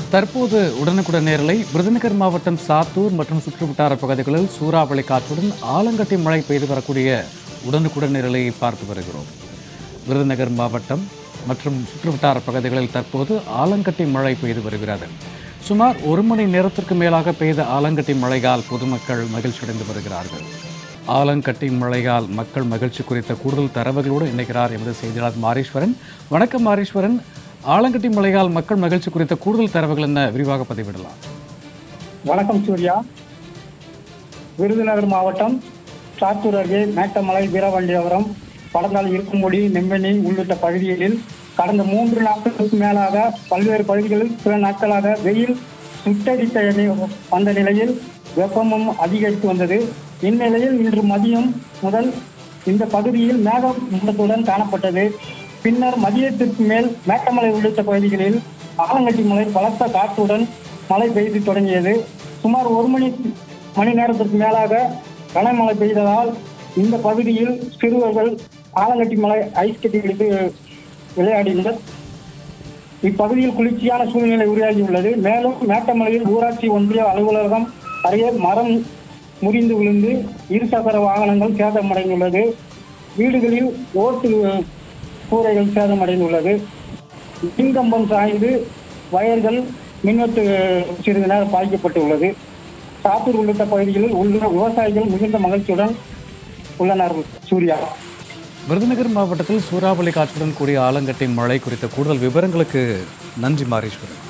தற்போது உடனுக்குடன் நேரலை விருதுநகர் மாவட்டம் சாத்தூர் மற்றும் சுற்றுவட்டார பகுதிகளில் சூறாவளி காற்றுடன் ஆலங்கட்டி மழை பெய்து வரக்கூடிய உடனுக்குடன் நேரலையை பார்த்து வருகிறோம் விருதுநகர் மாவட்டம் மற்றும் சுற்றுவட்டார பகுதிகளில் தற்போது ஆலங்கட்டி மழை பெய்து வருகிறது சுமார் ஒரு மணி நேரத்திற்கு மேலாக பெய்த ஆலங்கட்டி மழையால் பொதுமக்கள் மகிழ்ச்சியடைந்து வருகிறார்கள் ஆலங்கட்டி மழையால் மக்கள் மகிழ்ச்சி குறித்த கூடுதல் தரவுகளோடு இணைக்கிறார் எமது செய்தியாளர் மாரீஸ்வரன் வணக்கம் மாரீஸ்வரன் ஆலங்கட்டி மழையால் மக்கள் மகிழ்ச்சி குறித்த கூடுதல் தரவுகள் என்ன விரிவாக பதிவிடலாம் வணக்கம் சூர்யா விருதுநகர் மாவட்டம் சாத்தூர் அருகே மேட்டமலை வீரவண்டியபுரம் படந்தால் இருக்கும்படி நெம்பனி உள்ளிட்ட பகுதிகளில் கடந்த மூன்று நாட்களுக்கு மேலாக பல்வேறு பகுதிகளில் சில நாட்களாக வெயில் சுட்டடித்த எண்ணெய் வந்த நிலையில் வெப்பமும் அதிகரித்து வந்தது இந்நிலையில் இன்று மதியம் முதல் இந்த பகுதியில் மேகமூட்டத்துடன் காணப்பட்டது பின்னர் மதியத்திற்கு மேல் மேட்டமலை உள்ளிட்ட பகுதிகளில் ஆலங்கட்டி மலை பலத்த காற்றுடன் மழை பெய்து தொடங்கியது சுமார் ஒரு மணி மணி நேரத்திற்கு மேலாக கனமழை பெய்ததால் இந்த பகுதியில் சிறுவர்கள் ஆலங்கட்டி மலை ஐஸ் கட்டி பிடித்து விளையாடினர் இப்பகுதியில் குளிர்ச்சியான சூழ்நிலை உருவாகியுள்ளது மேலும் மேட்டமலையில் ஊராட்சி ஒன்றிய அலுவலகம் அருகே மரம் முறிந்து விழுந்து இருசக்கர வாகனங்கள் சேதமடைந்துள்ளது வீடுகளில் ஓட்டு கூரைகள் சேதமடைந்துள்ளது மின்கம்பம் சாய்ந்து வயல்கள் மின்வெட்டு சிறிது நேரம் பாதிக்கப்பட்டுள்ளது சாத்தூர் உள்ளிட்ட பகுதிகளில் உள்ள விவசாயிகள் மிகுந்த மகிழ்ச்சியுடன் உள்ளனர் சூர்யா விருதுநகர் மாவட்டத்தில் சூறாவளி காற்றுடன் கூடிய ஆலங்கட்டி மழை குறித்த கூடுதல் விவரங்களுக்கு நன்றி மாரீஸ்வரன்